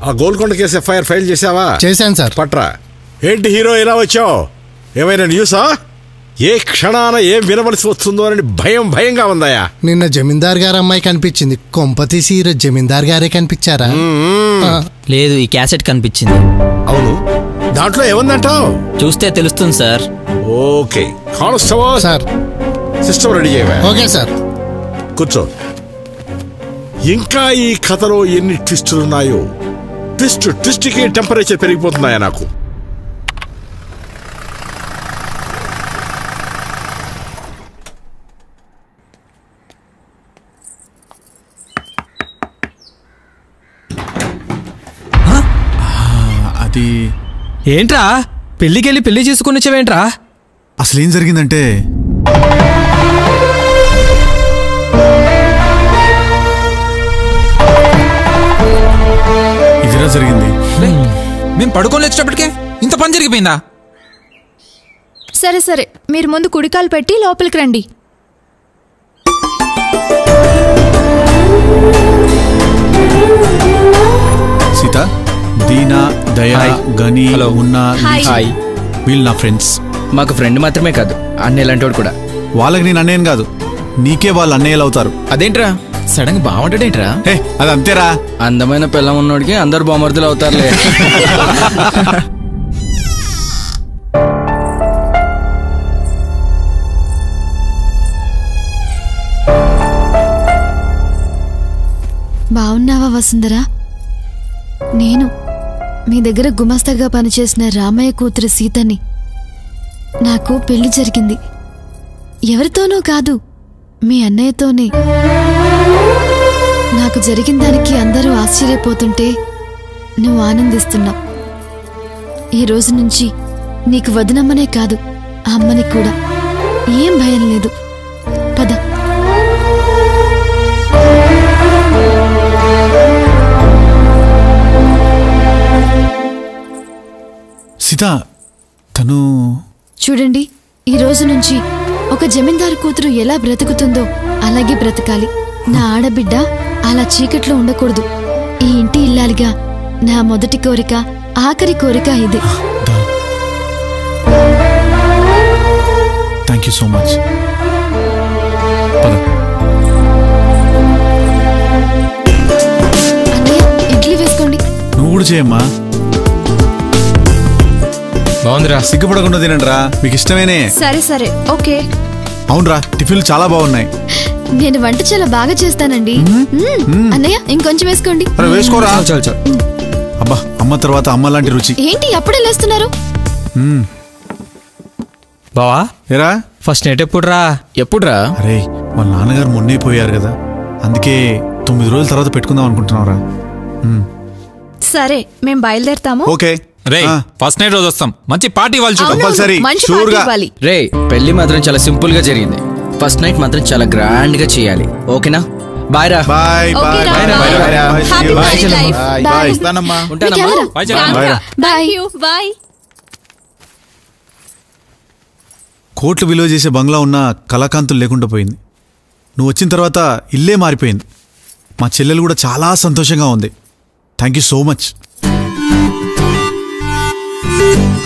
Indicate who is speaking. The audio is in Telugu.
Speaker 1: ఆ గోల్కొండ కేసు ఎఫ్ఐఆర్ ఫైల్ చేసావా
Speaker 2: చేశాను సార్
Speaker 1: పట్రా ఏంటి హీరో ఇలా వచ్చావు ఏమైనా న్యూసా ఏ క్షణాన ఏం వినవలసి వస్తుందో అని భయం భయంగా ఉందాయా
Speaker 2: నిన్న జమీందార్ గారు అమ్మాయి కనిపించింది కొంప తీసి ఈరోజు జమీందార్ గారే కనిపించారా ఆ,
Speaker 3: లేదు ఈ క్యాసెట్ కనిపించింది
Speaker 1: అవును దాంట్లో ఏముందంటావు
Speaker 3: చూస్తే తెలుస్తుంది sir
Speaker 1: okay constable
Speaker 2: sir
Speaker 1: system ready చేయవా
Speaker 2: ఓకే సార్
Speaker 1: కూర్చో ఇంకా ఈ కథలో ఎన్ని ట్విస్టులు ఉన్నాయో ట్విస్ట్ ట్విస్ట్కి టెంపరేచర్ పెరిగిపోతున్నాయా నాకు
Speaker 4: అది
Speaker 5: ఏంట్రా పెళ్ళికెళ్ళి పెళ్లి చేసుకుని వచ్చావేంట్రా
Speaker 4: అసలు ఏం జరిగిందంటే ఇదిరా జరిగింది
Speaker 6: మేము పడుకొని వచ్చేటప్పటికే ఇంత పని జరిగిపోయిందా
Speaker 7: సరే సరే మీరు ముందు కుడికాలు పెట్టి లోపలికి రండి
Speaker 4: సీత దీనా దయా గని
Speaker 5: హలో.
Speaker 4: ఉన్న
Speaker 7: హాయ్.
Speaker 3: హాయ్
Speaker 4: వీళ్ళు నా ఫ్రెండ్స్
Speaker 3: మాకు ఫ్రెండ్ మాత్రమే కాదు అన్న ఇలాంటి కూడా
Speaker 4: వాళ్ళకి నేను అన్నయ్యను కాదు నీకే వాళ్ళు అన్నయ్యలు అవుతారు
Speaker 3: అదేంట్రా సడన్ గా బాగుంటాడేంట్రా
Speaker 4: హే అది అంతేరా
Speaker 3: అందమైన పిల్లం ఉన్నోడికి అందరు బామర్దులు అవుతారులే
Speaker 7: బాగున్నావా వసుంధరా నేను మీ దగ్గర గుమస్తాగా పనిచేసిన రామయ్య కూతురు సీతని నాకు పెళ్లి జరిగింది ఎవరితోనూ కాదు మీ అన్నయ్యతోనే నాకు జరిగిన దానికి అందరూ ఆశ్చర్యపోతుంటే నువ్వు ఆనందిస్తున్నావు ఈ రోజు నుంచి నీకు వదినమ్మనే కాదు ఆ అమ్మని కూడా ఏం భయం లేదు పద
Speaker 4: సీత తను
Speaker 7: చూడండి ఈ రోజు నుంచి ఒక జమీందారు కూతురు ఎలా బ్రతుకుతుందో అలాగే బ్రతకాలి నా ఆడబిడ్డ అలా చీకట్లో ఉండకూడదు ఈ ఇంటి ఇల్లాలిగా నా మొదటి కోరిక ఆఖరి కోరిక ఇదే
Speaker 4: థ్యాంక్ యూ సో మచ్ పద
Speaker 7: అన్నయ్య ఇడ్లీ వేసుకోండి
Speaker 4: నువ్వు కూడా చేయమ్మా
Speaker 5: బాగుందిరా
Speaker 4: సిగ్గుపడకుండా తినండిరా మీకు ఇష్టమేనే
Speaker 7: సరే సరే ఓకే
Speaker 4: అవునరా టిఫిన్లు చాలా బాగున్నాయి
Speaker 7: నేను వంట చాలా బాగా చేస్తానండి మ్మ్. అన్నయ్య ఇంకొంచెం వేసుకోండి
Speaker 4: అరే వేసుకోరా
Speaker 5: చాలు చాలు
Speaker 4: అబ్బా అమ్మ తర్వాత అమ్మ లాంటి రుచి
Speaker 7: ఏంటి అప్పుడే లేస్తున్నారు
Speaker 4: మ్మ్.
Speaker 5: బావా
Speaker 4: ఏరా
Speaker 5: ఫస్ట్ నైట్ ఎప్పుడురా
Speaker 3: ఎప్పుడురా
Speaker 4: అరే వాళ్ళ నాన్నగారు మొన్నే పోయారు కదా అందుకే తొమ్మిది రోజుల తర్వాత పెట్టుకుందాం అనుకుంటున్నావురా మ్మ్.
Speaker 7: సరే మేం బయలుదేరతాము
Speaker 4: ఓకే
Speaker 6: రే
Speaker 4: ఆ,
Speaker 6: ఫస్ట్ నైట్ రోజు వస్తాం మంచి పార్టీ వాళ్ళు చూడు
Speaker 7: అవును,
Speaker 4: కంపల్సరీ,
Speaker 7: మంచి
Speaker 4: sure
Speaker 7: పార్టీ
Speaker 4: గా.
Speaker 7: ఇవ్వాలి
Speaker 3: రే పెళ్లి మాత్రం చాలా సింపుల్ గా జరిగింది ఫస్ట్ నైట్ మాత్రం చాలా గ్రాండ్ గా చేయాలి ఓకేనా బాయ్ రా
Speaker 4: బాయ్
Speaker 7: ఓకే
Speaker 4: బాయ్
Speaker 7: రా,
Speaker 4: bye
Speaker 7: bye.
Speaker 4: Bye bye
Speaker 7: Happy
Speaker 4: bye
Speaker 7: married life.
Speaker 4: Bye
Speaker 7: Bye.
Speaker 4: Bye
Speaker 6: వస్తానమ్మా
Speaker 3: ఉంటానమ్మా
Speaker 7: మీకెవరా?
Speaker 6: బాయ్ చెప్పండి.
Speaker 4: బాయ్ రా.
Speaker 7: బాయ్
Speaker 8: బాయ్
Speaker 4: కోట్లు విలువ చేసే బంగ్లా ఉన్న కళాకాంతులు లేకుండా పోయింది నువ్వు వచ్చిన తర్వాత ఇల్లే మారిపోయింది మా చెల్లెలు కూడా చాలా సంతోషంగా ఉంది థ్యాంక్ యూ సో మచ్